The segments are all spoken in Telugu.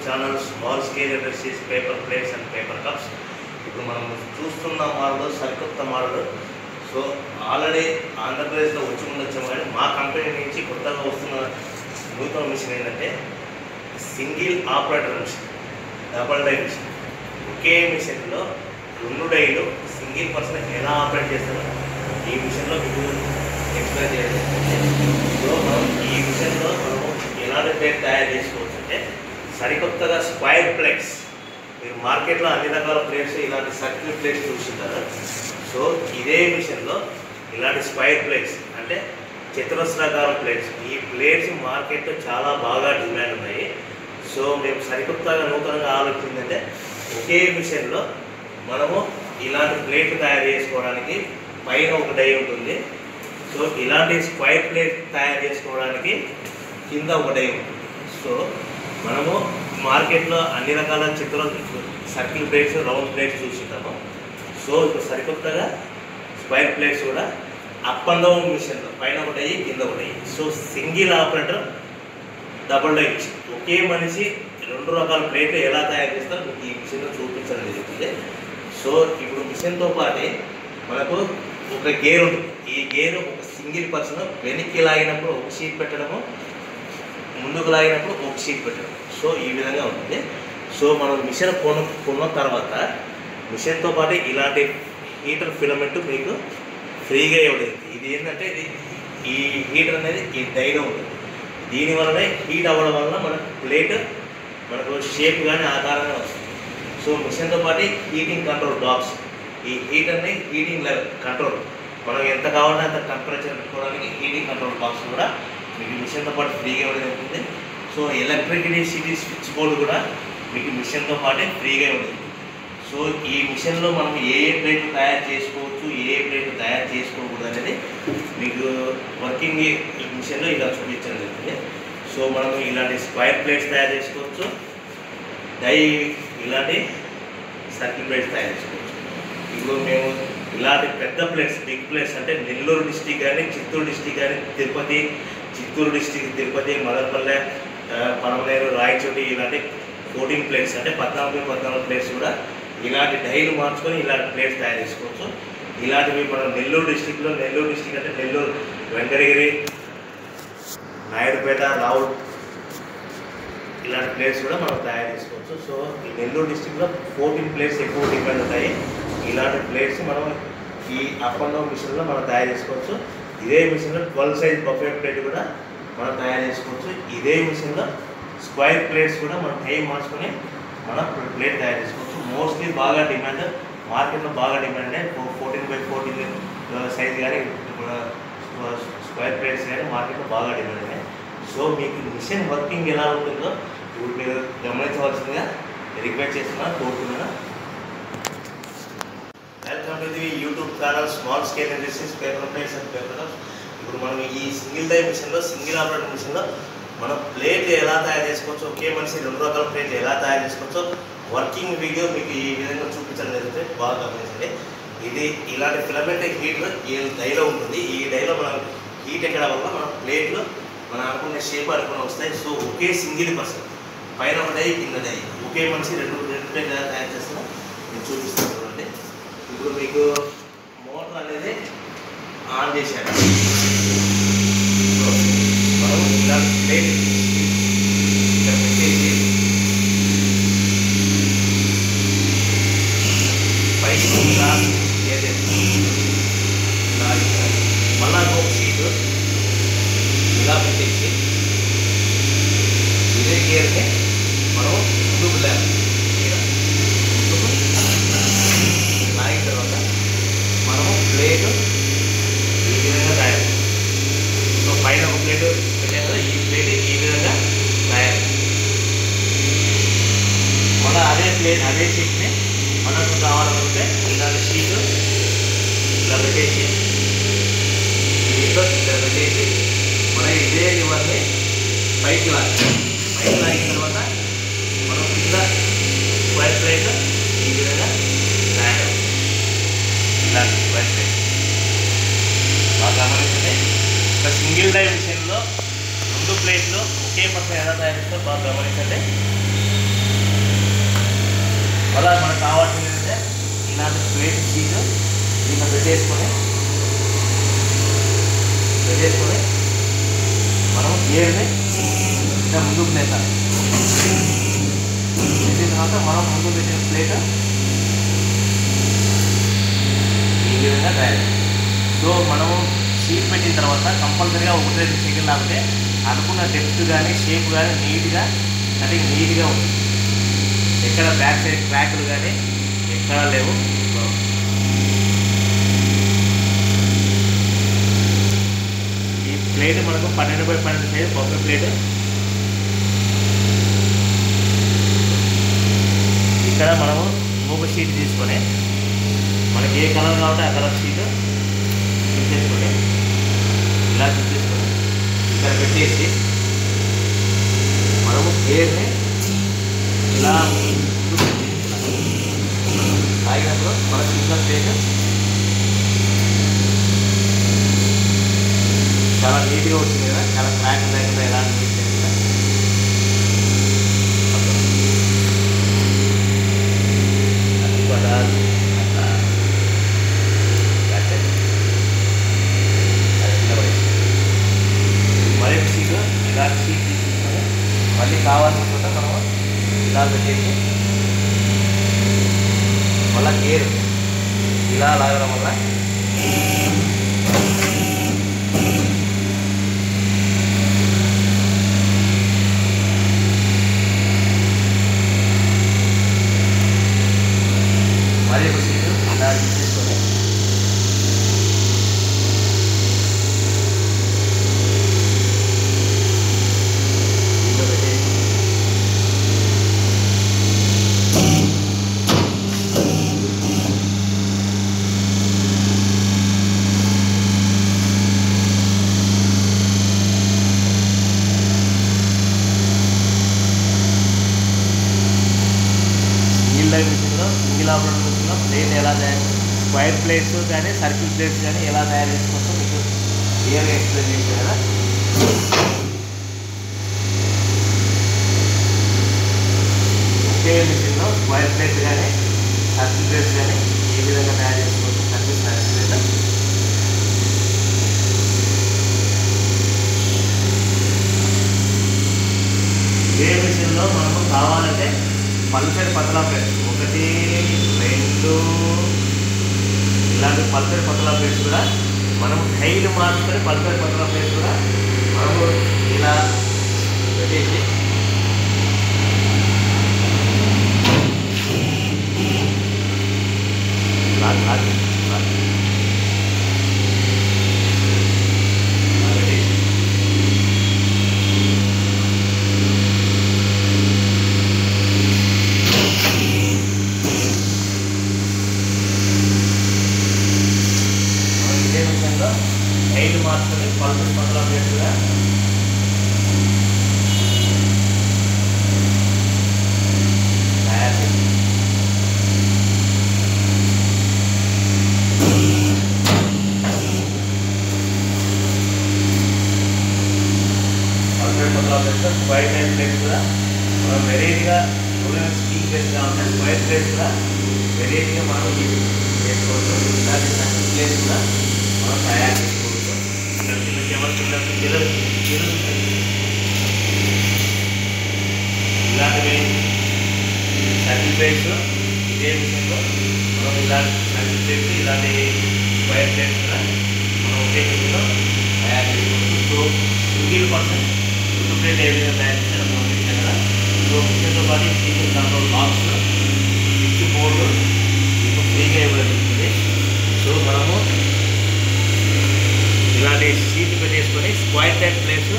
Channel small scale industries paper plates and paper cups ఇప్పుడు మనం చూస్తున్న మోడల్ సరికొత్త మోడల్ సో ఆల్రెడీ ఆంధ్రప్రదేశ్లో వచ్చి ఉండొచ్చాము కానీ మా కంపెనీ నుంచి కొత్తగా వస్తున్న నూతన మిషన్ ఏంటంటే single operator machine double die machine ఒకే మిషన్లో రెండు డైలు సింగిల్ పర్సన్ ఎలా ఆపరేట్ చేస్తారో ఈ మిషన్లో మీకు ఎక్స్ప్లెయిన్ చేయాలి సో మనం ఈ మిషన్లో మనము ఎలాంటి ప్లేట్ తయారు చేసుకోవచ్చు అంటే సరికొత్తగా స్క్వైర్ ప్లేట్స్ మీరు మార్కెట్లో అన్ని రకాల ప్లేట్స్ ఇలాంటి సర్కిల్ ప్లేట్స్ చూస్తుంటారు సో ఇదే మిషన్లో ఇలాంటి స్క్వైర్ ప్లేట్స్ అంటే చతురస్రాకారం ప్లేట్స్ ఈ ప్లేట్స్ మార్కెట్లో చాలా బాగా డిమాండ్ ఉన్నాయి సో మేము సరికొత్తగా నూతనంగా ఆలోచించిందంటే ఒకే మిషన్లో మనము ఇలాంటి ప్లేట్ తయారు చేసుకోవడానికి పైన ఒక డై ఉంటుంది సో ఇలాంటి స్క్వైర్ ప్లేట్ తయారు చేసుకోవడానికి కింద ఒక డై ఉంటుంది సో మనము మార్కెట్లో అన్ని రకాల చిత్ర సర్కిల్ ప్లేట్స్ రౌండ్ ప్లేట్స్ చూసుకుంటాము సో ఇప్పుడు సరికొత్తగా స్క్వైర్ ప్లేట్స్ కూడా అప్ అండ్ డౌన్ మిషన్లో పైన ఒకటి అయ్యి కింద ఒకటి అయ్యి so single operator double die machine ఒకే మనిషి రెండు రకాల ప్లేట్లు ఎలా తయారు చేస్తారో మీకు ఈ మిషన్లో చూపించడం జరుగుతుంది సో ఇప్పుడు మిషన్తో పాటే మనకు ఒక గేర్ ఉంటుంది ఈ గేర్ ఒక సింగిల్ పర్సన్ వెనక్కి లాగినప్పుడు ఒక షీట్ పెట్టడము ముందుకు లాగినప్పుడు ఒక షీట్ పెట్టడం సో ఈ విధంగా ఉంటుంది సో మనం మిషన్ కొను కొన్న తర్వాత మిషన్తో పాటు ఇలాంటి హీటర్ ఫిలమెంట్ మీకు ఫ్రీగా ఇవ్వలేదు ఇది ఏంటంటే ఇది ఈ హీటర్ అనేది ఈ డైలో ఉంటుంది దీని వల్లనే హీట్ అవ్వడం వల్ల మనకు ప్లేట్ మనకు షేప్ కానీ ఆకారంగా వస్తుంది సో మిషన్తో పాటు హీటింగ్ కంట్రోల్ బాక్స్ ఈ హీటర్ని హీటింగ్ లెవెల్ కంట్రోల్ మనం ఎంత కావాలంటే అంత టెంపరేచర్ పెట్టుకోవడానికి హీటింగ్ కంట్రోల్ బాక్స్ కూడా మీకు మిషన్తో పాటు ఫ్రీగా ఇవ్వడం జరుగుతుంది సో ఎలక్ట్రిసిటీ స్విచ్ బోర్డు కూడా మీకు మిషన్తో పాటే ఫ్రీగా ఇవ్వడం సో ఈ మిషన్లో మనం ఏ ఏ ప్లేట్లు తయారు చేసుకోవచ్చు ఏ ఏ ప్లేట్లు తయారు చేసుకోకూడదు అనేది మీకు వర్కింగ్ ఈ మిషన్లో ఇలా చూపించడం జరుగుతుంది సో మనం ఇలాంటి స్క్వైర్ ప్లేట్స్ తయారు చేసుకోవచ్చు డై ఇలాంటి సర్కిల్ ప్లేట్స్ తయారు చేసుకోవచ్చు ఇప్పుడు మేము ఇలాంటి పెద్ద ప్లేట్స్ బిగ్ ప్లేట్స్ అంటే నెల్లూరు డిస్టిక్ కానీ చిత్తూరు డిస్టిక్ కానీ తిరుపతి చిత్తూరు డిస్టిక్ తిరుపతి మదనపల్లె ఆ, పడమనేరు రాయచోటి ఇలాంటి ఫోర్టీన్ ప్లేట్స్ అంటే పద్నాలుగు పద్నాలుగు ప్లేట్స్ కూడా ఇలాంటి డైలు మార్చుకొని ఇలాంటి ప్లేట్స్ తయారు చేసుకోవచ్చు ఇలాంటివి మనం నెల్లూరు డిస్టిక్లో నెల్లూరు డిస్టిక్ అంటే నెల్లూరు వెంకటగిరి నాయుడుపేట రావుల్ ఇలాంటి ప్లేస్ కూడా మనం తయారు చేసుకోవచ్చు సో ఈ నెల్లూరు డిస్టిక్లో ఫోర్టీన్ ప్లేస్ ఎక్కువ డిపెండ్ ఉంటాయి ఇలాంటి ప్లేట్స్ మనం ఈ అప్ అండ్ డౌన్ మిషన్లో మనం తయారు చేసుకోవచ్చు ఇదే మిషన్లో ట్వెల్వ్ సైజ్ బఫే ప్లేట్ కూడా మనం తయారు చేసుకోవచ్చు ఇదే మిషన్లో స్క్వైర్ ప్లేట్స్ కూడా మనం టైం మార్చుకొని మనం ప్లేట్ తయారు చేసుకోవచ్చు మోస్ట్లీ బాగా డిమాండ్ మార్కెట్లో బాగా demand fourteen by fourteen size కానీ స్క్వైర్ ప్లేట్స్ కానీ మార్కెట్లో బాగా డిమాండ్ ఉన్నాయి సో మీకు మిషన్ వర్కింగ్ ఎలా ఉంటుందో ఇప్పుడు మీరు గమనించవలసిందిగా రిక్వెస్ట్ చేస్తున్నాను కోరుతున్నాను welcome to the YouTube channel small scale industries paper plates and paper ఇప్పుడు మనం ఈ సింగిల్ డై మిషన్లో సింగిల్ ఆపరేటర్ మిషన్లో మనం ప్లేట్ ఎలా తయారు చేసుకోవచ్చు ఒకే మనిషి రెండు రకాల ప్లేట్ ఎలా తయారు చేసుకోవచ్చో వర్కింగ్ వీడియో మీకు ఈ విధంగా చూపించడం జరుగుతుంది బాగా గమనించండి ఇది ఇలాంటి ఫిలమెంట్ హీటర్ ఈ డైలో ఉంటుంది ఈ డైలో మనం హీట్ ఎక్కడం వల్ల మన ప్లేట్లు మనం అనుకునే షేప్ అనుకుని వస్తాయి సో ఒకే సింగిల్ పర్సన్ పైన ఒక డై కింద డై ఒకే మనిషి రెండు రెండు ప్లేట్ ఎలా తయారు చేస్తారో నేను చూపిస్తాను చూడండి ఇప్పుడు మీకు మోటార్ అనేది ఆన్ చేశాను సో మనం ఇలా ప్లేట్ ఇక్కడ పెట్టేసి పైకి ఇలా ఏదైతే ఇలా ఇక్కడ మళ్ళా ఒక సీటు ఇలా పెట్టేసి ఇదే గేర్ని మనం ముందుకు లేవాలి ఇలా ముందుకు లాగిన తర్వాత మనము ప్లేట్ ఈ విధంగా తయారు సో పైన ఒక ప్లేట్ పెట్టాం కదా ఈ ప్లేట్ ఈ విధంగా తయారు మళ్ళీ అదే ప్లేట్ అదే షీట్ని మనకు కావాలనుకుంటే ఇలాంటి షీట్ ఇలా పెట్టేసి దీంట్లో ఇలా పెట్టేసి మనం ఇదే లివర్ని పైకి లాగి పైకి లాగిన తర్వాత మనం కింద వైట్ ప్లేట్ ఈ విధంగా తయారు ఇలాంటి వైట్ ప్లేట్ బాగా గమనించండి ఒక సింగిల్ డై మిషన్లో రెండు ప్లేట్లు ఒకే పక్కన ఎలా తయారు చేస్తారో బాగా గమనించండి ఇట్లా పెట్టేసుకొని పెట్టేసుకొని మనం గేర్ని ఇట్లా ముందుకు నెట్టాలి నెట్టిన తర్వాత మనం ముందు పెట్టిన ప్లేట్ ఈ విధంగా తయారు సో మనము షీట్ పెట్టిన తర్వాత కంపల్సరీగా ఒకటి రెండు సెకండ్ లాగితే అనుకున్న డెప్త్ కానీ షేప్ కానీ నీట్గా కటింగ్ నీట్గా ఉంది ఎక్కడ బ్యాక్ సైడ్ క్రాక్లు కానీ ఎక్కడ లేవు ఈ ప్లేట్ మనకు పన్నెండు బై పన్నెండు సైజ్ బొమ్మ ప్లేట్ ఇక్కడ మనము మూగ షీట్ తీసుకొని మనకి ఏ కలర్ కావాలంటే ఆ కలర్ షీట్ చుట్టేసుకొని ఇలా చుట్టేసుకొని ఇక్కడ పెట్టేసి మనము గేర్ని ఇలా తాగినప్పుడు మనకు ఇంకా ప్లేట్ చాలా నీట్గా వచ్చింది కదా చాలా క్రాక్ లేకుండా ఎలా అనిపించింది కదా అది కూడా అట్లా బ్యాక్ సైడ్ అది కింద పడేసి మరీ సీట్ ఇలాంటి సీట్ తీసుకుంటే మళ్ళీ కావాలనుకుంటే మనం ఇలా పెట్టేసి మళ్ళీ గేర్ ఇలా లాగడం వల్ల మరి ఒక సీటు ఇలా తీసుకొని దీంట్లో పెట్టేసి సింగిల్ లైన్ మిషన్లో సింగిల్ ఆపరేటర్ మిషన్లో ప్లేట్ ఎలా తయారు స్క్వైర్ ప్లేట్స్ కానీ సర్కిల్ ప్లేట్స్ కానీ ఎలా తయారు చేసుకోవచ్చో మీకు క్లియర్గా ఎక్స్ప్లెయిన్ చేశాను కదా ఒకే మిషన్లో స్క్వైర్ ప్లేట్ కానీ సర్కిల్ ప్లేట్స్ కానీ ఏ విధంగా తయారు చేసుకోవచ్చు కనిపిస్తున్నాయి ప్లేట్ ఏ మిషన్లో మనకు కావాలంటే పల్సరి పతలా ప్లేట్స్ ఒకటి రెండు ఇలాంటి పల్సరి పతలా ప్లేట్స్ కూడా మనము హైట్ మార్చుకొని పల్సరి పతలా ప్లేట్స్ కూడా మనము ఇలా పెట్టేసి లాగ్ లాగ్ లాగ్. ఇలా పెట్టేసి మనం ఇదే విషయంలో హైట్ మార్చుకొని పల్సర్ పక్కల ప్లేట్గా తయారు చేసి పల్సర్ పక్కల ప్లేట్స్ స్క్వైర్ లైన్ ప్లేట్స్ కూడా మనం వెరైటీగా రూరల్ స్టీల్ ప్లేట్స్ కావాలంటే స్క్వైర్ ప్లేట్స్ కూడా వెరైటీగా మనం చేసుకోవచ్చు ఇలాంటి సర్కిల్ ప్లేట్స్ కూడా మనం తయారు చేసుకోవచ్చు చిన్న చిన్న కెమెరా చిన్న పిల్లలు పిల్లలు ఇలాంటివి సర్కిల్ ప్లేట్స్ ఇదే విషయంలో మనం ఇలాంటి సర్కిల్ ప్లేట్స్ ఇలాంటి స్క్వైర్ ప్లేట్స్ కూడా మనం ఒకే విషయంలో తయారు చేసుకోవచ్చు so single person food plate ఏ విధంగా తయారు చేస్తారో మనం చూసాం కదా సో మిషన్తో పాటు ఈ secret control box switch board మీకు ఫ్రీగా ఇవ్వడం జరుగుతుంది సో మనము ఇలాంటి షీట్ పెట్టేసుకొని square type place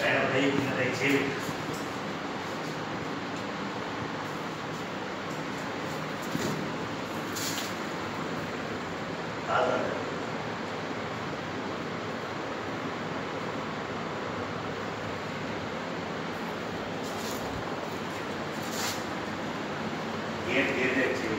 side die కింద డై చేయి కాదండి గేట్ గేట్ తెచ్చి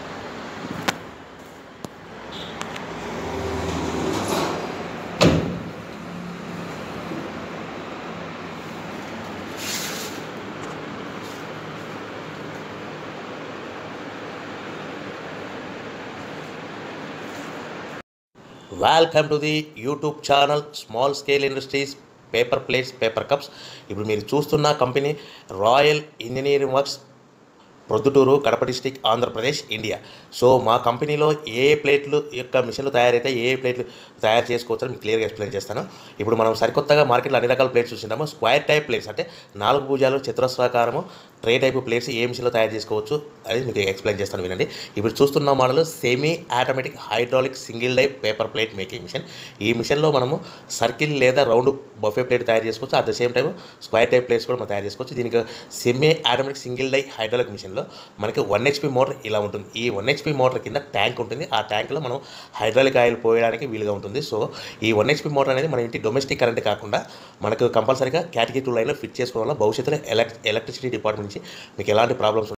welcome to the YouTube channel small scale industries paper plates paper cups ఇప్పుడు మీరు చూస్తున్న company royal engineering works Proddatur Kadapa district Andhra Pradesh India so మా కంపెనీలో ఏ ఏ ప్లేట్లు యొక్క మిషన్లు తయారైతే ఏ ఏ ప్లేట్లు తయారు చేసుకోవచ్చో మీకు క్లియర్గా ఎక్స్ప్లెయిన్ చేస్తాను ఇప్పుడు మనం సరికొత్తగా మార్కెట్లో అన్ని రకాల ప్లేట్స్ చూసింటాము స్క్వేర్ టైప్ ప్లేట్స్ అంటే నాలుగు భుజాలు చతురస్రాకారము ట్రే టైప్ ప్లేట్స్ ఏ మిషన్లో తయారు చేసుకోవచ్చు అది మీకు ఎక్స్ప్లెయిన్ చేస్తాను వినండి ఇప్పుడు చూస్తున్న model semi automatic hydraulic single die paper plate making machine ఈ మిషన్లో మనము సర్కిల్ లేదా రౌండ్ బఫే ప్లేట్ తయారు చేసుకోవచ్చు at the same time square type plates కూడా మనం తయారు చేసుకోవచ్చు దీనికి semi automatic single die hydraulic మిషన్లో మనకి వన్ హెచ్పి మోటార్ ఇలా ఉంటుంది ఈ వన్ హెచ్పి మోటార్ కింద ట్యాంక్ ఉంటుంది ఆ ట్యాంక్లో మనం హైడ్రాలిక్ ఆయిల్ పోయడానికి వీలుగా ఉంటుంది సో ఈ వన్ హెచ్పి మోటార్ అనేది మన ఇంటి డొమెస్టిక్ కరెంట్ కాకుండా మనకు కంపల్సరీగా కేటగిరీ టూ లైన్లో ఫిట్ చేసుకోవడం వల్ల భవిష్యత్తులో ఎలక్ ఎలక్ట్రిసిటీ డిపార్ట్మెంట్ నుంచి మీకు ఎలాంటి ప్రాబ్లమ్స్